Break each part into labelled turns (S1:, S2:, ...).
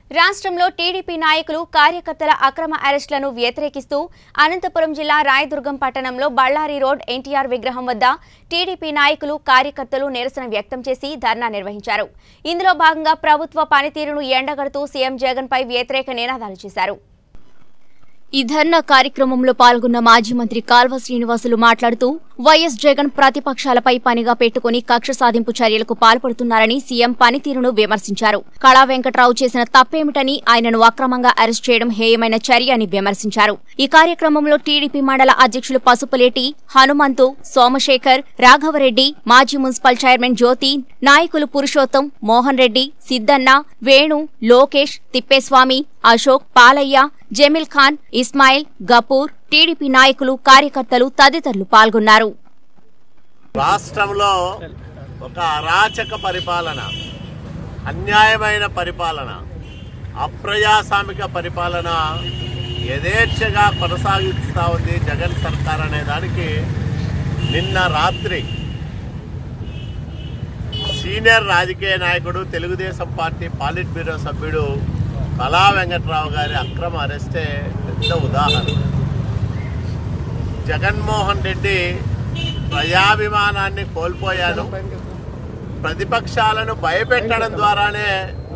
S1: రాష్ట్రంలో టీడీపీ నాయకులు కార్యకర్తల అక్రమ అరెస్టులను వ్యతిరేకిస్తూ అనంతపురం జిల్లా రాయదుర్గం పట్టణంలో బళ్ళారి రోడ్ ఎన్టీఆర్ విగ్రహం వద్ద టీడీపీ నాయకులు కార్యకర్తలు నిరసన వ్యక్తం చేసి ధర్నా నిర్వహించారు ఇందులో భాగంగా ప్రభుత్వ పనితీరును ఎండగడుతూ సీఎం జగన్పై వ్యతిరేక నినాదాలు చేశారు ఈ ధర్నా కార్యక్రమంలో పాల్గొన్న మాజీ మంత్రి కాల్వ శ్రీనివాసులు మాట్లాడుతూ వైఎస్ జగన్ ప్రతిపక్షాలపై పనిగా పెట్టుకుని కక్ష సాధింపు చర్యలకు పాల్పడుతున్నారని సీఎం పనితీరును విమర్శించారు కళా వెంకట్రావు చేసిన తప్పేమిటని ఆయనను అక్రమంగా అరెస్ట్ చేయడం హేయమైన చర్య అని విమర్శించారు ఈ కార్యక్రమంలో టీడీపీ మండల అధ్యక్షులు పసుపులేటి హనుమంతు సోమశేఖర్ రాఘవరెడ్డి మాజీ మున్సిపల్ చైర్మన్ జ్యోతి నాయకులు పురుషోత్తం మోహన్ రెడ్డి సిద్దన్న వేణు లోకేష్ తిప్పేస్వామి అశోక్ పాలయ్య జమీల్ ఖాన్ ఇస్మాయిల్ గపూర్ టీడీపీ నాయకులు కార్యకర్తలు తదితరులు పాల్గొన్నారు
S2: రాష్ట్రంలో ఒక అరాచక పరిపాలన అన్యాయమైన పరిపాలన అప్రజాస్వామిక పరిపాలన యథేచ్ఛగా కొనసాగిస్తూ ఉంది జగన్ సర్కార్ అనే దానికి నిన్న రాత్రి సీనియర్ రాజకీయ నాయకుడు తెలుగుదేశం పార్టీ పాలిట్ బ్యూరో సభ్యుడు కళా వెంకట్రావు గారి అక్రమ అరెస్టే పెద్ద ఉదాహరణ జగన్మోహన్ రెడ్డి ప్రజాభిమానాన్ని కోల్పోయాను ప్రతిపక్షాలను భయపెట్టడం ద్వారానే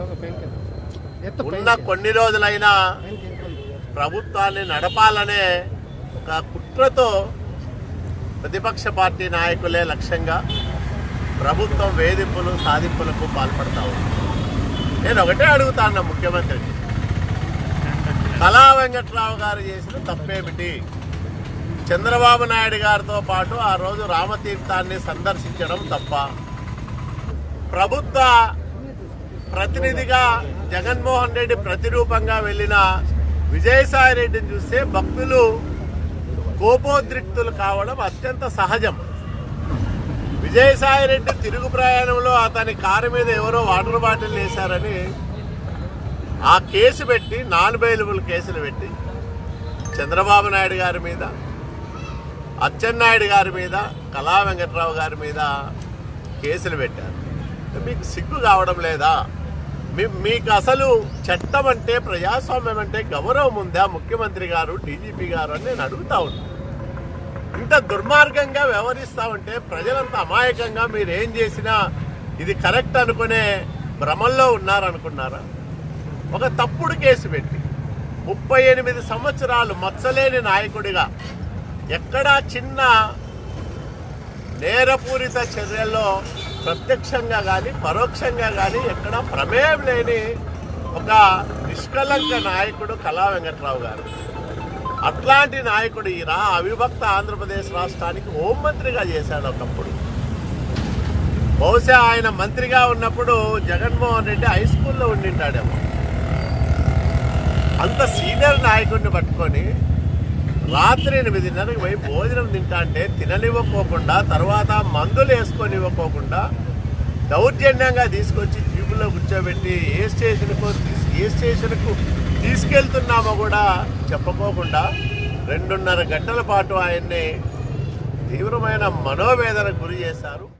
S2: ఉన్న కొన్ని రోజులైనా ప్రభుత్వాన్ని నడపాలనే ఒక కుట్రతో ప్రతిపక్ష పార్టీ నాయకులే లక్ష్యంగా ప్రభుత్వం వేధింపులు సాధింపులకు పాల్పడతా ఉంది నేను ఒకటే అడుగుతాను ముఖ్యమంత్రికి కళా వెంకట్రావు గారు చేసిన తప్పేమిటి చంద్రబాబు నాయుడు గారితో పాటు ఆ రోజు రామతీర్థాన్ని సందర్శించడం తప్ప ప్రభుత్వ ప్రతినిధిగా జగన్మోహన్ రెడ్డి ప్రతిరూపంగా వెళ్ళిన విజయసాయి రెడ్డిని చూస్తే భక్తులు కోపోద్రిక్తులు కావడం అత్యంత సహజం విజయసాయి రెడ్డి తిరుగు ప్రయాణంలో అతని కారు మీద ఎవరో వాటర్ బాటిల్ వేశారని ఆ కేసు పెట్టి నాన్ బెయిలబుల్ కేసులు పెట్టి చంద్రబాబు నాయుడు గారి మీద అచ్చెన్నాయుడు గారి మీద కళా వెంకట్రావు గారి మీద కేసులు పెట్టారు మీకు సిగ్గు కావడం లేదా మీ మీకు అసలు చట్టం అంటే ప్రజాస్వామ్యం అంటే గౌరవం ఉందా ముఖ్యమంత్రి గారు డీజీపీ గారు అని నేను అడుగుతా ఉన్నాను ఇంత దుర్మార్గంగా వ్యవహరిస్తా ఉంటే ప్రజలంత అమాయకంగా మీరు ఏం చేసినా ఇది కరెక్ట్ అనుకునే భ్రమంలో ఉన్నారనుకున్నారా ఒక తప్పుడు కేసు పెట్టి ముప్పై ఎనిమిది సంవత్సరాలు మచ్చలేని నాయకుడిగా ఎక్కడా చిన్న నేరపూరిత చర్యల్లో ప్రత్యక్షంగా కానీ పరోక్షంగా కానీ ఎక్కడా ప్రమేయం లేని ఒక నిష్కలంక నాయకుడు కళా వెంకట్రావు గారు అట్లాంటి నాయకుడు ఈ రా అవిభక్త ఆంధ్రప్రదేశ్ రాష్ట్రానికి హోంమంత్రిగా చేశాడు ఒకప్పుడు బహుశా ఆయన మంత్రిగా ఉన్నప్పుడు జగన్మోహన్ రెడ్డి హై స్కూల్లో ఉండింటాడేమో అంత సీనియర్ నాయకుడిని పట్టుకొని రాత్రి ఎనిమిదిన్నరకు పోయి భోజనం తింటా అంటే తిననివ్వకోకుండా తర్వాత మందులు వేసుకొని ఇవ్వకోకుండా దౌర్జన్యంగా తీసుకొచ్చి జీబులో కూర్చోబెట్టి ఏ స్టేషన్కో తీస్- ఏ స్టేషన్కు తీసుకెళ్తున్నామో కూడా చెప్పుకోకుండా రెండున్నర గంటల పాటు ఆయన్ని తీవ్రమైన మనోవేదన గురి చేశారు